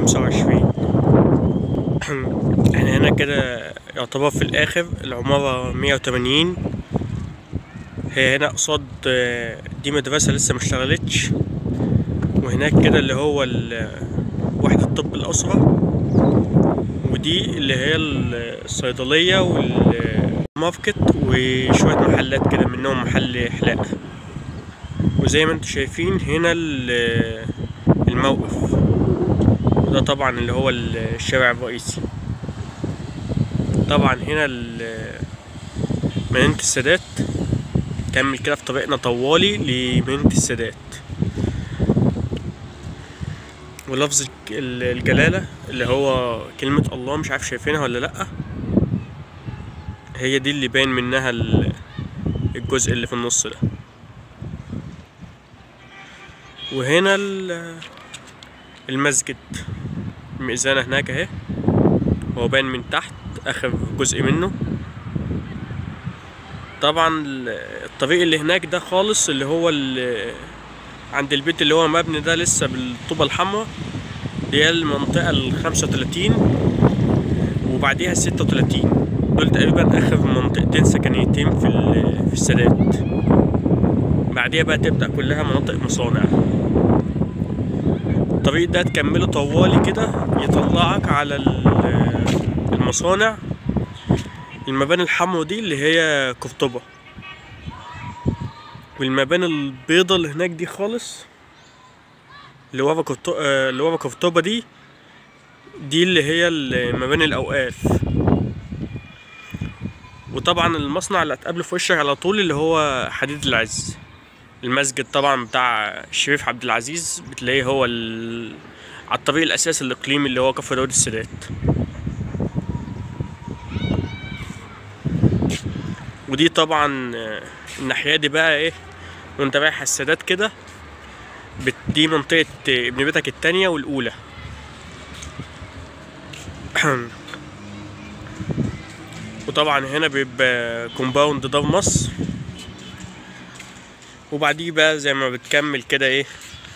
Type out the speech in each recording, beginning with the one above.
خمسة وعشرين احنا هنا كده يعتبر في الآخر العمارة مية وتمانين هي هنا قصاد آه، دي مدرسة لسه مشتغلتش وهناك كده اللي هو ال- وحدة الطب الأسرة ودي اللي هي ال- الصيدلية والماركت وشوية محلات كده منهم محل حلاقة وزي ما انتم شايفين هنا ال- الموقف وده طبعا اللي هو الشارع الرئيسي طبعا هنا ال- مدينة السادات كمل كده في طريقنا طوالي لمدينة السادات ولفظ الج- ال- الجلالة اللي هو كلمة الله مش عارف شايفينها ولا لأ هي دي اللي باين منها ال- الجزء اللي في النص ده وهنا ال- المسجد المئذنة هناك اهي هو باين من تحت اخر جزء منه طبعا ال- الطريق اللي هناك ده خالص اللي هو ال- عند البيت اللي هو مبني ده لسه بالطوبة الحمراء دي هي المنطقة الخمسة وتلاتين وبعديها الستة وتلاتين دول تقريبا آخر منطقتين سكنيتين في ال- في السادات بعديها بقى تبدأ كلها مناطق مصانع الطريق ده تكمله طوالي كده يطلعك على ال- المصانع المباني الحمرا دي اللي هي قرطبة والمباني البيضة اللي هناك دي خالص اللي ورا قرط- آه، اللي ورا قرطبة دي دي اللي هي المباني الأوقاف وطبعا المصنع اللي هتقابله في وشك على طول اللي هو حديد العز المسجد طبعا بتاع الشريف عبد العزيز بتلاقيه هو ال... على الطريق الأساسي الإقليمي اللي هو كفر داود السادات ودي طبعا آه، الناحية دي بقى ايه وانت رايح على السادات كده بت- دي منطقة آه، ابن بيتك التانية والأولى وطبعا هنا بيبقى كومباوند دار مصر وبعديه بقى زي ما بتكمل كده ايه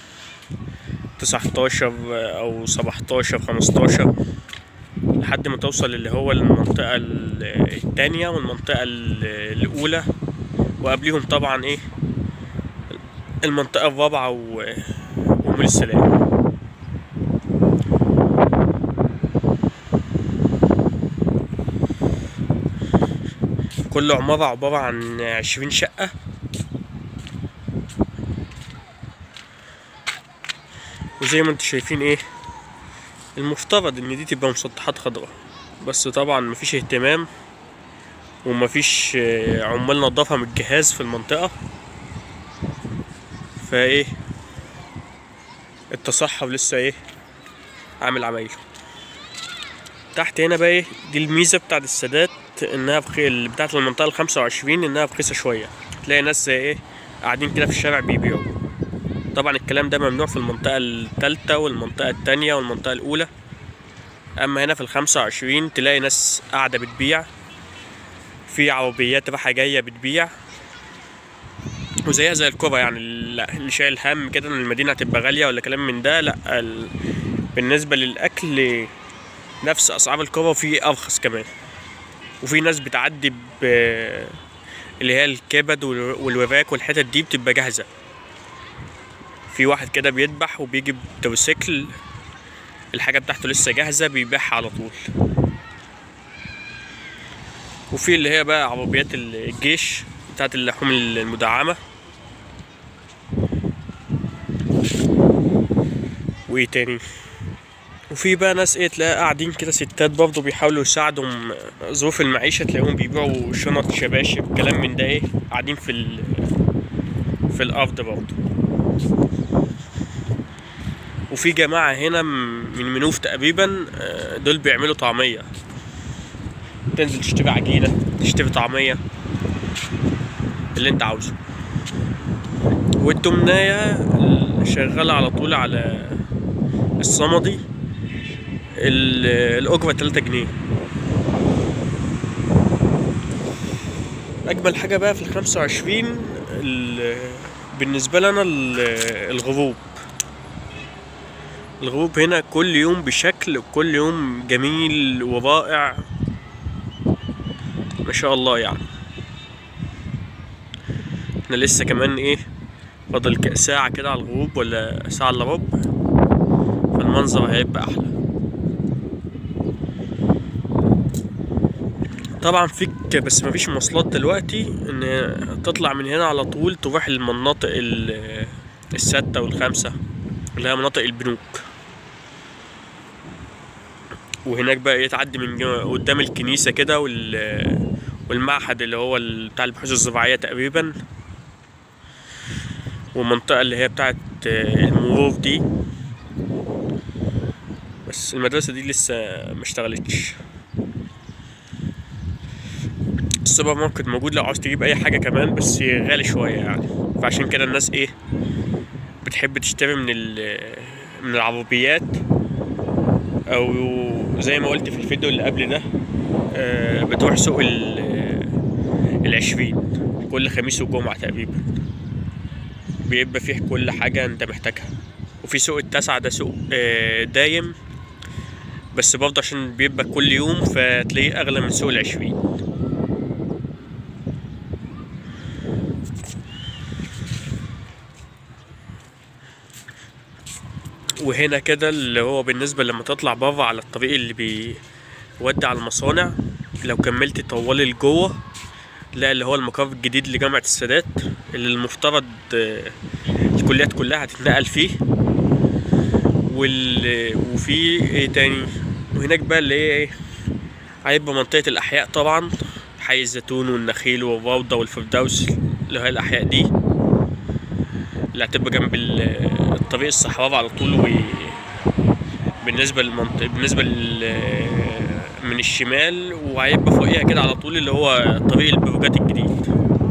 تسعتاشر او سبعتاشر خمستاشر لحد ما توصل اللي هو المنطقة ال- التانية والمنطقة ال- الأولى وقبليهم طبعا ايه المنطقة الرابعة و- ومول السلام كل عمارة عبارة عن عشرين شقة وزي ما انتم شايفين ايه المفترض ان دي تبقى مسطحات خضراء بس طبعا مفيش اهتمام ومفيش آه، عمال نظافة من الجهاز في المنطقة فايه التصحر لسه ايه عامل عمايله تحت هنا بقى ايه دي الميزة بتاعت السادات انها بخي... بتاعت المنطقة الخمسة وعشرين انها رخيصة شوية تلاقي ناس زي ايه قاعدين كده في الشارع بيبيعوا طبعا الكلام ده ممنوع في المنطقة التالتة والمنطقة التانية والمنطقة الأولى أما هنا في الخمسة وعشرين تلاقي ناس قاعدة بتبيع في عربيات رايحة جاية بتبيع وزيها زي الكرة يعني لا اللي شايل هم كده ان المدينة هتبقى غالية ولا كلام من ده لا ال... بالنسبة للأكل نفس أسعار الكرة وفي أرخص كمان وفي ناس بتعدي ب اللي هي الكبد وال- والوراك والحتت دي بتبقى جاهزة في واحد كده بيذبح وبيجي بتوسيكل الحاجة بتاعته لسه جاهزة بيبيعها على طول وفي اللي هي بقى عربيات الجيش بتاعت اللحوم المدعمة وايه تاني وفي بقى ناس ايه تلاقي قاعدين كده ستات برضه بيحاولوا يساعدوا م- ظروف المعيشة تلاقيهم بيبيعوا شنط شباشب كلام من ده ايه قاعدين في ال في الأرض برضه وفي جماعة هنا م- من منوف تقريبا آه، دول بيعملوا طعمية تنزل تشتري عجينة تشتري طعمية اللي انت عاوزه والتمناية ال- شغالة على طول على الصمدي ال- الأجرة تلاتة جنيه أجمل حاجة بقى في الخمسة وعشرين ال- بالنسبة لنا ال- الغروب الغروب هنا كل يوم بشكل كل يوم جميل ورائع ما شاء الله يعني احنا لسه كمان ايه فاضل ك- ساعة كده على الغروب ولا ساعة الا ربع فالمنظر هيبقى احلى طبعا فيك بس مفيش مواصلات دلوقتي ان تطلع من هنا على طول تروح المناطق ال- الستة والخمسة اللي هي مناطق البنوك وهناك بقى ايه تعدي من جو- قدام الكنيسة كده وال والمعهد اللي هو ال- بتاع البحوث الزراعية تقريبا والمنطقة اللي هي بتاعت المرور دي بس المدرسة دي لسه ما اشتغلتش السوبر ماركت موجود لو عاوز تجيب اي حاجة كمان بس غالي شوية يعني فعشان كده الناس ايه بتحب تشتري من ال من العربيات او زي ما قلت في الفيديو اللي قبل ده آه، بتروح سوق ال- العشرين كل خميس وجمعة تقريبا بيبقى فيه كل حاجة انت محتاجها وفي سوق التاسعة ده سوق آه، دايم بس برضه عشان بيبقى كل يوم فتلاقيه أغلى من سوق العشرين وهنا كده اللي هو بالنسبة لما تطلع بره على الطريق اللي بيودي على المصانع لو كملت طوالي لجوه لا اللي هو المقر الجديد لجامعة السادات اللي المفترض آه، الكليات كلها هتتنقل فيه وال... وفي ايه تاني وهناك بقى اللي هي ايه هيبقى منطقة الأحياء طبعا حي الزيتون والنخيل والروضة والفردوس اللي هي الأحياء دي اللي هتبقى جنب ال- الطريق الصحراوي على طول و بالنسبة للمنطقة بالنسبة لل من الشمال وهيبقى فوقيها كده على طول اللي هو طريق البروجات الجديد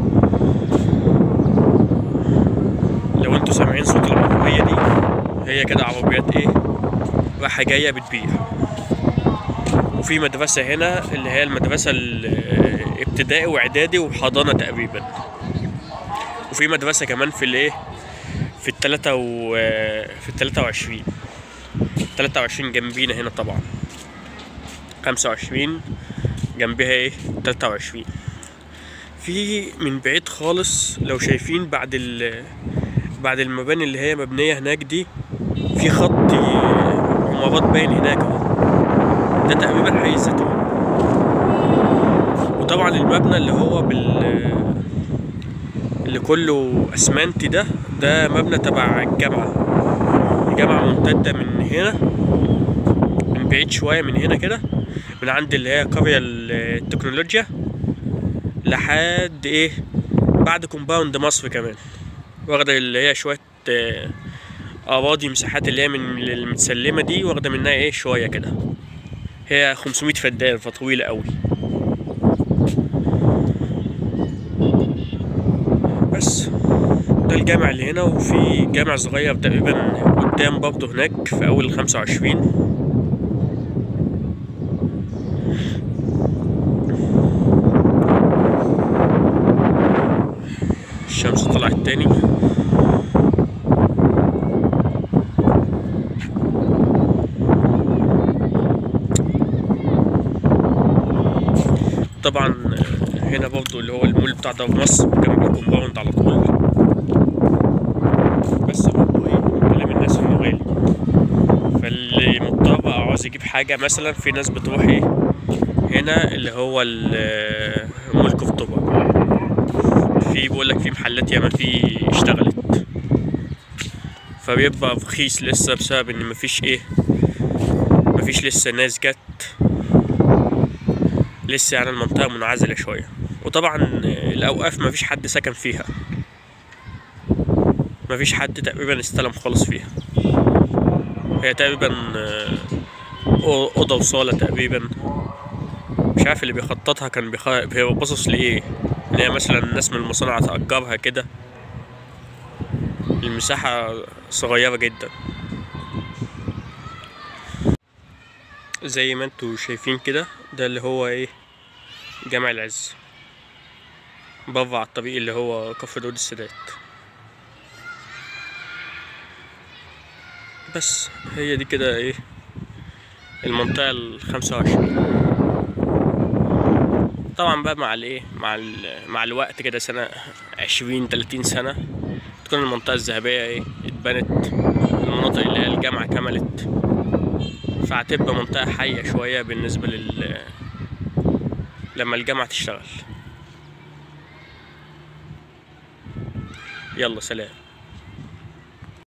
لو انتوا سامعين صوت العربية دي هي كده عربيات ايه رايحة جاية بتبيع وفي مدرسة هنا اللي هي المدرسة الابتدائي واعدادي وحضانة تقريبا وفي مدرسة كمان في الايه في التلاتة و في التلاتة وعشرين تلاتة وعشرين جنبينا هنا طبعا خمسة وعشرين جنبها ايه تلاتة وعشرين في من بعيد خالص لو شايفين بعد ال بعد المباني اللي هي مبنية هناك دي في خط عمارات باين هناك اهو ده تقريبا حي الزيتون وطبعا المبنى اللي هو بال اللي كله اسمنتي ده ده مبنى تبع الجامعة الجامعة ممتدة من هنا من بعيد شوية من هنا كده من عند اللي هي قرية التكنولوجيا لحد ايه بعد كومباوند مصر كمان واخدة اللي هي شوية آه، أراضي مساحات اللي هي من المتسلمة دي واخدة منها ايه شوية كده هي 500 فدان فطويلة قوي بس ده الجامع اللي هنا وفي جامع صغير تقريبا قدام برضه هناك في أول الخمسة وعشرين الشمس طلعت تاني طبعا هنا برضو اللي هو المول بتاع دار مصر جنب الكومباوند على طول بس برضو ايه كلام الناس انه غالي فاللي مضطر او عاوز يجيب حاجة مثلا في ناس بتروح ايه هنا اللي هو ال- مول قرطبة في بقول لك في محلات ياما في اشتغلت فبيبقى رخيص لسه بسبب ان مفيش ايه مفيش لسه ناس جت لسه يعني المنطقة منعزلة شوية وطبعا الأوقاف مفيش حد سكن فيها مفيش حد تقريبا استلم خالص فيها هي تقريبا آه، أو- أوضة وصالة تقريبا مش عارف اللي بيخططها كان بيخ... هو باصص لإيه إن هي مثلا الناس من المصانع تأجرها كده المساحة صغيرة جدا زي ما انتوا شايفين كده ده اللي هو ايه جامع العز بره على الطريق اللي هو كفر دود السادات بس هي دي كده ايه المنطقة الخمسة وعشرين طبعا بقى مع الايه مع ال... مع الوقت كده سنة عشرين تلاتين سنة تكون المنطقة الذهبية ايه اتبنت المناطق اللي هي الجامعة كملت فهتبقى منطقة حية شوية بالنسبة لل لما الجامعة تشتغل يلا سلام